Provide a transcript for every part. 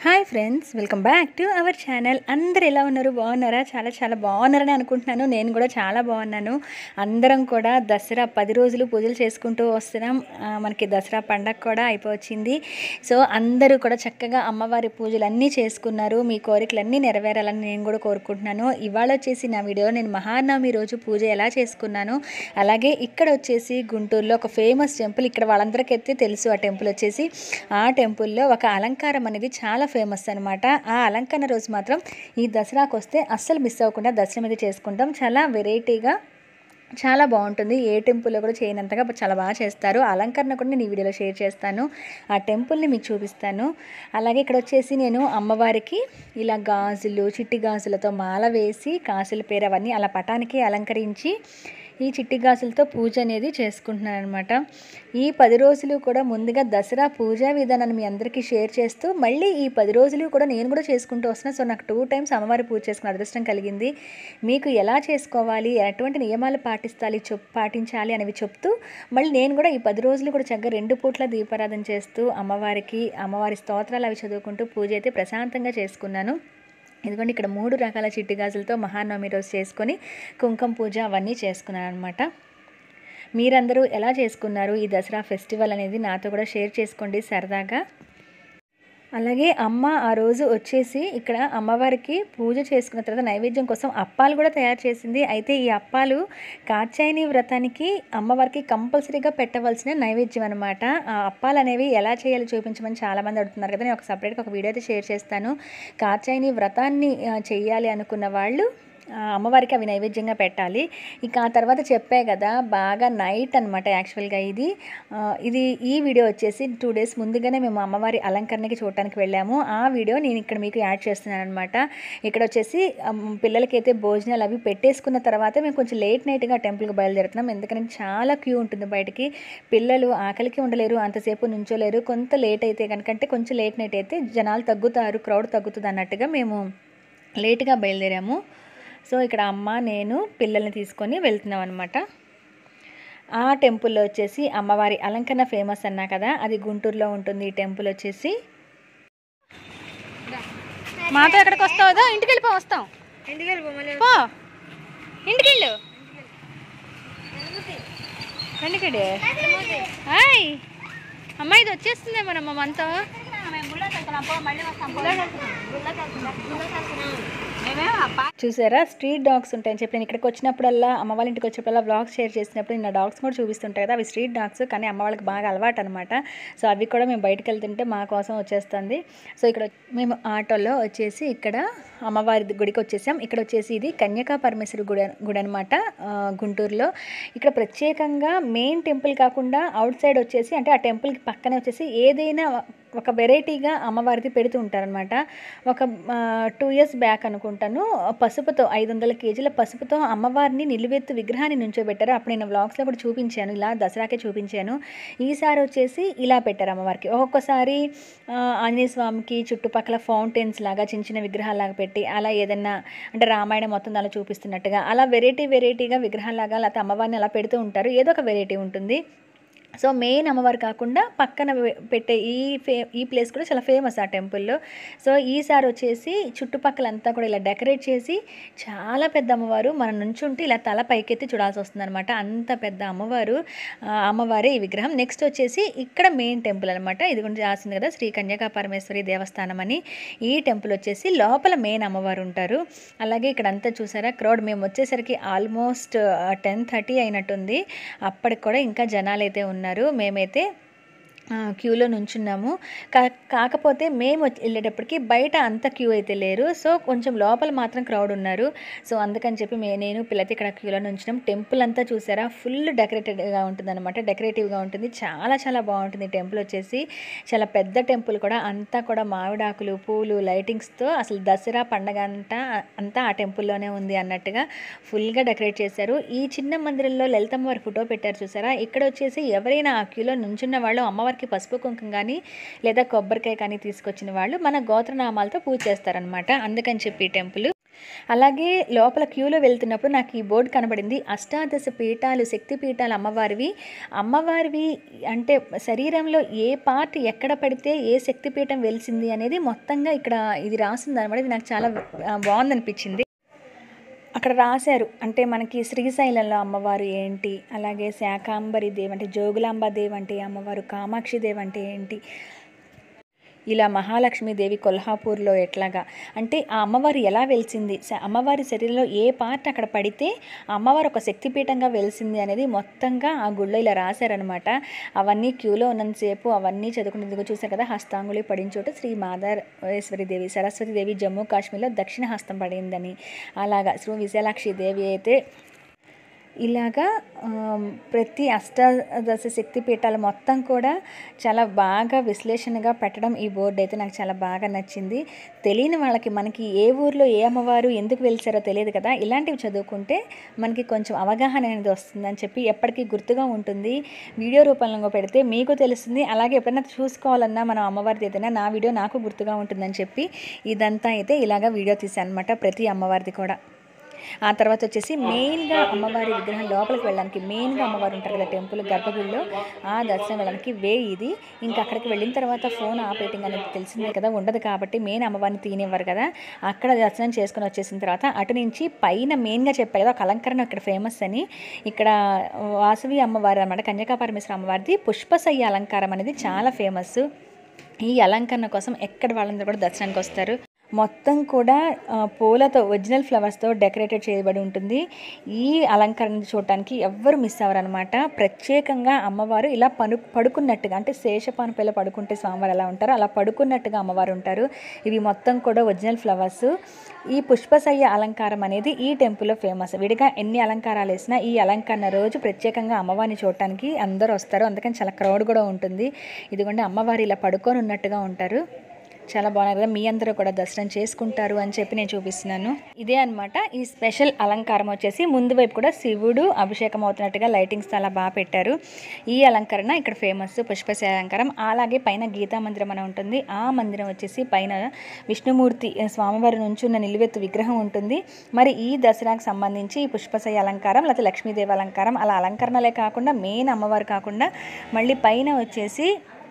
hi friends welcome back to our channel అందరు ఎలా ఉన్నారు బాగున్నారా చాలా చాలా బాగున్నారని అనుకుంటున్నాను నేను కూడా చాలా బాగున్నాను అందరం కూడా దసరా పది రోజులు పూజలు చేసుకుంటూ వస్తున్నాం ఆ, మనకి దసరా పండగ కూడా అయిపోవచ్చింది సో అందరూ కూడా చక్కగా అమ్మవారి పూజలు అన్నీ చేసుకున్నారు మీ కోరికలన్నీ నెరవేరాలని నేను కూడా కోరుకుంటున్నాను ఇవాళ వచ్చేసి నా వీడియోలో నేను మహానవమి రోజు పూజ ఎలా చేసుకున్నాను అలాగే ఇక్కడ వచ్చేసి గుంటూరులో ఒక ఫేమస్ టెంపుల్ ఇక్కడ వాళ్ళందరికైతే తెలుసు ఆ టెంపుల్ వచ్చేసి ఆ టెంపుల్లో ఒక అలంకారం అనేది చాలా ఫేమస్ అనమాట ఆ అలంకరణ రోజు మాత్రం ఈ దసరాకు వస్తే అస్సలు మిస్ అవ్వకుండా దసరా మీద చేసుకుంటాం చాలా వెరైటీగా చాలా బాగుంటుంది ఏ టెంపుల్లో కూడా చేయనంతగా చాలా బాగా చేస్తారు ఆ అలంకరణ కూడా నేను ఈ వీడియోలో షేర్ చేస్తాను ఆ టెంపుల్ని మీకు చూపిస్తాను అలాగే ఇక్కడ వచ్చేసి నేను అమ్మవారికి ఇలా గాజులు చిట్టి గాజులతో మాల వేసి కాసుల పేరు అవన్నీ అలా పటానికి అలంకరించి ఈ చిట్టి గాజులతో పూజ అనేది చేసుకుంటున్నాను అనమాట ఈ పది రోజులు కూడా ముందుగా దసరా పూజా విధానాన్ని మీ అందరికీ షేర్ చేస్తూ మళ్ళీ ఈ పది రోజులు కూడా నేను కూడా చేసుకుంటూ వస్తున్నాను సో నాకు టూ టైమ్స్ అమ్మవారి పూజ చేసుకున్న అదృష్టం కలిగింది మీకు ఎలా చేసుకోవాలి ఎటువంటి నియమాలు పాటిస్తాలి చెప్ పాటించాలి అనేవి చెప్తూ మళ్ళీ నేను కూడా ఈ పది రోజులు కూడా చక్కగా రెండు పూట్ల దీపారాధన చేస్తూ అమ్మవారికి అమ్మవారి స్తోత్రాలు అవి చదువుకుంటూ పూజ అయితే ప్రశాంతంగా చేసుకున్నాను ఇదిగోండి ఇక్కడ మూడు రకాల చిట్టి గాజులతో మహానవమి రోజు చేసుకొని కుంకుమ పూజ అవన్నీ చేసుకున్నాను అనమాట మీరందరూ ఎలా చేసుకున్నారు ఈ దసరా ఫెస్టివల్ అనేది నాతో కూడా షేర్ చేసుకోండి సరదాగా అలాగే అమ్మ ఆ రోజు వచ్చేసి ఇక్కడ అమ్మవారికి పూజ చేసుకున్న తర్వాత నైవేద్యం కోసం అప్పాలు కూడా తయారు చేసింది అయితే ఈ అప్పాలు కాచాయని వ్రతానికి అమ్మవారికి కంపల్సరీగా పెట్టవలసిన నైవేద్యం అనమాట ఆ అప్పాలు అనేవి ఎలా చేయాలో చూపించమని చాలామంది అడుగుతున్నారు కదా నేను ఒక సపరేట్గా ఒక వీడియో అయితే షేర్ చేస్తాను కాచాయని వ్రతాన్ని ఆ, చెయ్యాలి అనుకున్న వాళ్ళు ఆ, అమ్మవారికి అవి నైవేద్యంగా పెట్టాలి ఇక ఆ తర్వాత చెప్పే కదా బాగా నైట్ అనమాట యాక్చువల్గా ఇది ఆ, ఇది ఈ వీడియో వచ్చేసి టూ డేస్ ముందుగానే మేము అమ్మవారి అలంకరణకి చూడటానికి వెళ్ళాము ఆ వీడియో నేను ఇక్కడ మీకు యాడ్ చేస్తున్నాను అనమాట ఇక్కడ వచ్చేసి అమ్, పిల్లలకైతే భోజనాలు అవి పెట్టేసుకున్న తర్వాత మేము కొంచెం లేట్ నైట్గా టెంపుల్కి బయలుదేరుతున్నాం ఎందుకంటే చాలా క్యూ ఉంటుంది బయటికి పిల్లలు ఆకలికి ఉండలేరు అంతసేపు నుంచోలేరు కొంత లేట్ అయితే కనుకంటే కొంచెం లేట్ నైట్ అయితే జనాలు తగ్గుతారు క్రౌడ్ తగ్గుతుంది అన్నట్టుగా మేము లేట్గా బయలుదేరాము సో ఇక్కడ అమ్మ నేను పిల్లల్ని తీసుకొని వెళ్తున్నాం అనమాట ఆ టెంపుల్లో వచ్చేసి అమ్మవారి అలంకరణ ఫేమస్ అన్నా కదా అది గుంటూరులో ఉంటుంది ఈ టెంపుల్ వచ్చేసి మాతో ఎక్కడికి వస్తావుదో ఇంటికి వెళ్ళిపో వస్తాం పో ఇంటికి వెళ్ళు ఎందుకండి హాయ్ అమ్మాయి ఇది వచ్చేస్తుందేమో నమ్మ మనతో చూసారా స్ట్రీట్ డాగ్స్ ఉంటాయని చెప్పి నేను ఇక్కడికి వచ్చినప్పుడల్లా అమ్మ వాళ్ళ ఇంటికి వచ్చినప్పుడల్లా బ్లాగ్స్ షేర్ చేసినప్పుడు నేను డాగ్స్ కూడా చూపిస్తుంటాయి కదా అవి స్ట్రీట్ డాగ్స్ కానీ అమ్మ వాళ్ళకి బాగా అలవాటు అనమాట సో అవి కూడా మేము బయటకు వెళ్తుంటే మా కోసం వచ్చేస్తుంది సో ఇక్కడ మేము ఆటోలో వచ్చేసి ఇక్కడ అమ్మవారి గుడికి వచ్చేసాం ఇక్కడ వచ్చేసి ఇది కన్యకా పరమేశ్వరి గుడి గుడి అనమాట గుంటూరులో ఇక్కడ ప్రత్యేకంగా మెయిన్ టెంపుల్ కాకుండా అవుట్ సైడ్ వచ్చేసి అంటే ఆ టెంపుల్కి పక్కనే వచ్చేసి ఏదైనా ఒక వెరైటీగా అమ్మవారిది పెడుతూ ఉంటారనమాట ఒక టూ ఇయర్స్ బ్యాక్ అనుకుంటాను పసుపుతో ఐదు వందల కేజీల పసుపుతో అమ్మవారిని నిలువెత్తు విగ్రహాన్ని నుంచోబెట్టారు అప్పుడు నేను వ్లాగ్స్లో కూడా చూపించాను ఇలా దసరాకే చూపించాను ఈసారి వచ్చేసి ఇలా పెట్టారు అమ్మవారికి ఒక్కొక్కసారి ఆ, ఆంజనేయ స్వామికి చుట్టుపక్కల ఫౌంటైన్స్ లాగా చిన్న చిన్న విగ్రహాలాగా పెట్టి అలా ఏదన్నా అంటే రామాయణం మొత్తం అలా చూపిస్తున్నట్టుగా అలా వెరైటీ వెరైటీగా విగ్రహాలాగా లేకపోతే అమ్మవారిని అలా పెడుతూ ఉంటారు ఏదో ఒక వెరైటీ ఉంటుంది సో మెయిన్ అమ్మవారు కాకుండా పక్కన వె- పెట్టే ఈ ఫే ఈ ప్లేస్ కూడా చాలా ఫేమస్ ఆ టెంపుల్లో సో ఈసారి వచ్చేసి చుట్టుపక్కలంతా కూడా ఇలా డెకరేట్ చేసి చాలా పెద్ద అమ్మవారు మనం నుంచుంటే ఇలా తల పైకెత్తి చూడాల్సి వస్తుంది అనమాట అంత పెద్ద అమ్మవారు ఆ అమ్మవారే ఈ విగ్రహం నెక్స్ట్ వచ్చేసి ఇక్కడ మెయిన్ టెంపుల్ అనమాట ఇది గురించి రాసింది కదా శ్రీ కన్యకా పరమేశ్వరి దేవస్థానం అని ఈ టెంపుల్ వచ్చేసి లోపల మెయిన్ అమ్మవారు ఉంటారు అలాగే ఇక్కడ అంతా చూసారా క్రౌడ్ మేము వచ్చేసరికి ఆల్మోస్ట్ టెన్ థర్టీ అయినట్టుంది అప్పటికి కూడా ఇంకా జనాలు అయితే ఉన్నారు మేమైతే ఆ, క్యూలో నుంచున్నాము కా కాకపోతే మేము వచ్చి- వెళ్ళేటప్పటికి బయట అంత క్యూ అయితే లేరు సో కొంచెం లోపల మాత్రం క్రౌడ్ ఉన్నారు సో అందుకని చెప్పి మే నేను పిల్లలతో ఇక్కడ క్యూలో నుంచున్నాం టెంపుల్ అంతా చూసారా ఫుల్ డెకరేటెడ్గా ఉంటుంది అనమాట డెకరేటివ్గా ఉంటుంది చాలా చాలా బాగుంటుంది టెంపుల్ వచ్చేసి చాలా పెద్ద టెంపుల్ కూడా అంతా కూడా మామిడాకులు పూలు లైటింగ్స్తో అసలు దసరా పండగ అంతా అంతా ఆ టెంపుల్లోనే ఉంది అన్నట్టుగా ఫుల్గా డెకరేట్ చేశారు ఈ చిన్న మందిరంలో లలితమ్మ వారి ఫోటో పెట్టారు చూసారా ఇక్కడ వచ్చేసి ఎవరైనా ఆ క్యూలో నుంచున్న వాళ్ళు అమ్మవారికి పసుపు కుంకుమ కానీ లేదా కొబ్బరికాయ కానీ తీసుకొచ్చిన వాళ్ళు మన గోత్రనామాలతో పూజ చేస్తారనమాట అందుకని చెప్పి ఈ టెంపుల్ అలాగే లోపల క్యూలో వెళ్తున్నప్పుడు నాకు ఈ బోర్డు కనబడింది అష్టాదశ పీఠాలు శక్తి పీఠాలు అమ్మవారివి అమ్మవారివి అంటే శరీరంలో ఏ పార్ట్ ఎక్కడ పడితే ఏ శక్తి పీఠం వెలిసింది అనేది మొత్తంగా ఇక్కడ ఇది రాసింది అనమాట ఇది నాకు చాలా ఆ, బాగుందనిపించింది అక్కడ రాశారు అంటే మనకి శ్రీశైలంలో అమ్మవారు ఏంటి అలాగే శాకాంబరి దేవి అంటే జోగులాంబ దేవి అంటే అమ్మవారు కామాక్షి దేవి అంటే ఏంటి ఇలా మహాలక్ష్మీదేవి కొల్హాపూర్లో ఎట్లాగా అంటే ఆ అమ్మవారు ఎలా వెలిసింది స- అమ్మవారి శరీరంలో ఏ పార్ట్ అక్కడ పడితే ఆ అమ్మవారు ఒక శక్తిపీఠంగా వెలిసింది అనేది మొత్తంగా ఆ గుళ్ళో ఇలా రాశారనమాట అవన్నీ క్యూలో ఉన్నంతసేపు అవన్నీ చదువుకునేందుకు చూసారు కదా హస్తాంగులి పడిన చోట శ్రీ మాధవేశ్వరి దేవి సరస్వతి దేవి జమ్మూ కాశ్మీర్లో దక్షిణ హస్తం పడిందని అలాగా శ్రీ విశాలాక్షి దేవి అయితే ఇలాగా ఆమ్, ప్రతి అష్టాదశ శక్తి పీఠాలు మొత్తం కూడా చాలా బాగా విశ్లేషణగా పెట్టడం ఈ బోర్డు అయితే నాకు చాలా బాగా నచ్చింది తెలియని వాళ్ళకి మనకి ఏ ఊర్లో ఏ అమ్మవారు ఎందుకు వెలిసారో తెలియదు కదా ఇలాంటివి చదువుకుంటే మనకి కొంచెం అవగాహన అనేది వస్తుందని చెప్పి ఎప్పటికీ గుర్తుగా ఉంటుంది వీడియో రూపంలో పెడితే మీకు తెలుస్తుంది అలాగే ఎప్పుడైనా చూసుకోవాలన్నా మనం అమ్మవారిది ఏదైనా నా వీడియో నాకు గుర్తుగా ఉంటుందని చెప్పి ఇదంతా అయితే ఇలాగా వీడియో తీసాను అనమాట ప్రతి అమ్మవారిది కూడా ఆ తర్వాత వచ్చేసి మెయిన్గా అమ్మవారి విగ్రహం లోపలికి వెళ్ళడానికి మెయిన్గా అమ్మవారు ఉంటారు కదా టెంపుల్ గర్భగుడిలో ఆ దర్శనం వెళ్ళడానికి వే ఇది ఇంకా అక్కడికి వెళ్ళిన తర్వాత ఫోన్ ఆపరేటింగ్ అనేది తెలిసిందే కదా ఉండదు కాబట్టి మెయిన్ అమ్మవారిని తీనివ్వరు కదా అక్కడ దర్శనం చేసుకుని వచ్చేసిన తర్వాత అటు నుంచి పైన మెయిన్గా చెప్పారు కదా ఒక అలంకరణ ఇక్కడ ఫేమస్ అని ఇక్కడ వాసవి అమ్మవారు అనమాట కన్యకా పరమేశ్వర అమ్మవారిది పుష్పశయ్య అలంకారం అనేది చాలా ఫేమస్ ఈ అలంకరణ కోసం ఎక్కడ వాళ్ళందరూ కూడా దర్శనానికి వస్తారు మొత్తం కూడా ఆ, పూలతో ఒరిజినల్ ఫ్లవర్స్తో డెకరేటెడ్ చేయబడి ఉంటుంది ఈ అలంకరణ చూడటానికి ఎవ్వరు మిస్ అవ్వరనమాట ప్రత్యేకంగా అమ్మవారు ఇలా పను పడుకున్నట్టుగా అంటే శేషపానుపైలో పడుకుంటే స్వామివారు ఎలా ఉంటారో అలా పడుకున్నట్టుగా అమ్మవారు ఉంటారు ఇవి మొత్తం కూడా ఒరిజినల్ ఫ్లవర్స్ ఈ పుష్పశయ్య అలంకారం అనేది ఈ టెంపుల్లో ఫేమస్ విడిగా ఎన్ని అలంకారాలు వేసినా ఈ అలంకరణ రోజు ప్రత్యేకంగా అమ్మవారిని చూడటానికి అందరూ వస్తారు అందుకని చాలా క్రౌడ్ కూడా ఉంటుంది ఇదిగోండి అమ్మవారు ఇలా పడుకొని ఉన్నట్టుగా ఉంటారు చాలా బాగున్నారు కదా మీ అందరూ కూడా దర్శనం చేసుకుంటారు అని చెప్పి నేను చూపిస్తున్నాను ఇదే అన్నమాట ఈ స్పెషల్ అలంకారం వచ్చేసి ముందు వైపు కూడా శివుడు అభిషేకం అవుతున్నట్టుగా లైటింగ్స్ చాలా బాగా పెట్టారు ఈ అలంకరణ ఇక్కడ ఫేమస్ పుష్పశ అలంకారం అలాగే పైన గీతా మందిరం అని ఉంటుంది ఆ మందిరం వచ్చేసి పైన విష్ణుమూర్తి ఆ, స్వామివారి నుంచి ఉన్న నిలువెత్తు విగ్రహం ఉంటుంది మరి ఈ దసరాకు సంబంధించి ఈ పుష్పశయ అలంకారం లేకపోతే లక్ష్మీదేవి అలంకారం అలా అలంకరణలే కాకుండా మెయిన్ అమ్మవారు కాకుండా మళ్ళీ పైన వచ్చేసి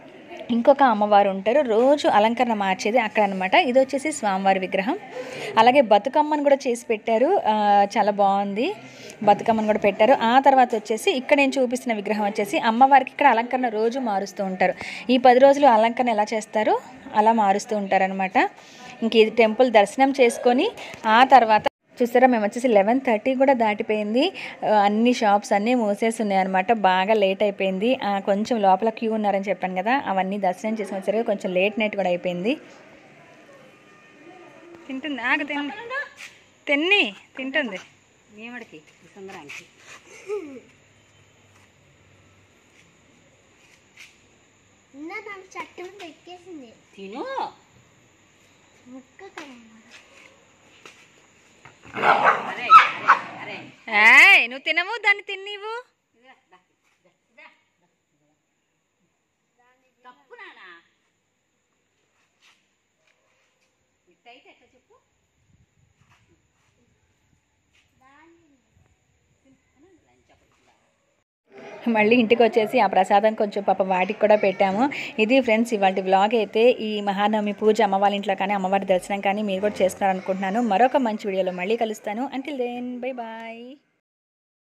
ఇంకొక అమ్మవారు ఉంటారు రోజు అలంకరణ మార్చేది అక్కడ అనమాట ఇది వచ్చేసి స్వామివారి విగ్రహం అలాగే బతుకమ్మను కూడా చేసి పెట్టారు ఆ, చాలా బాగుంది బతుకమ్మను కూడా పెట్టారు ఆ తర్వాత వచ్చేసి ఇక్కడ నేను చూపిస్తున్న విగ్రహం వచ్చేసి అమ్మవారికి ఇక్కడ అలంకరణ రోజు మారుస్తూ ఉంటారు ఈ పది రోజులు అలంకరణ ఎలా చేస్తారో అలా మారుస్తూ ఉంటారనమాట ఇంక ఈ టెంపుల్ దర్శనం చేసుకొని ఆ తర్వాత చూసారా మేము వచ్చేసి లెవెన్ థర్టీ కూడా దాటిపోయింది ఆ, అన్ని షాప్స్ అన్నీ మూసేసి ఉన్నాయి అనమాట బాగా లేట్ అయిపోయింది ఆ, కొంచెం లోపల క్యూ ఉన్నారని చెప్పాను కదా అవన్నీ దర్శనం చేసుకుని వచ్చారు కొంచెం లేట్ నైట్ కూడా అయిపోయింది తింటుంది ఆగ తిన్ తిన్ని తింటుంది మేమడికి సంబరానికి ఇంకా నాకు చట్టం ఎక్కేసింది తిను ముక్క కదా అరే అరే ఏయ్ నువ్వు తినవు దాన్ని తిన్నివు తప్పు నానా ఇట్టయితే ఎట్లా చెప్పు మళ్ళీ ఇంటికి వచ్చేసి ఆ ప్రసాదం కొంచెం పాప వాటికి కూడా పెట్టాము ఇది ఫ్రెండ్స్ ఇవాళ వ్లాగ్ అయితే ఈ మహానవమి పూజ అమ్మవారి ఇంట్లో కానీ అమ్మవారి దర్శనం కానీ మీరు కూడా చేసుకున్నారనుకుంటున్నాను మరొక మంచి వీడియోలో మళ్ళీ కలుస్తాను అంటిల్ దెన్ బై బాయ్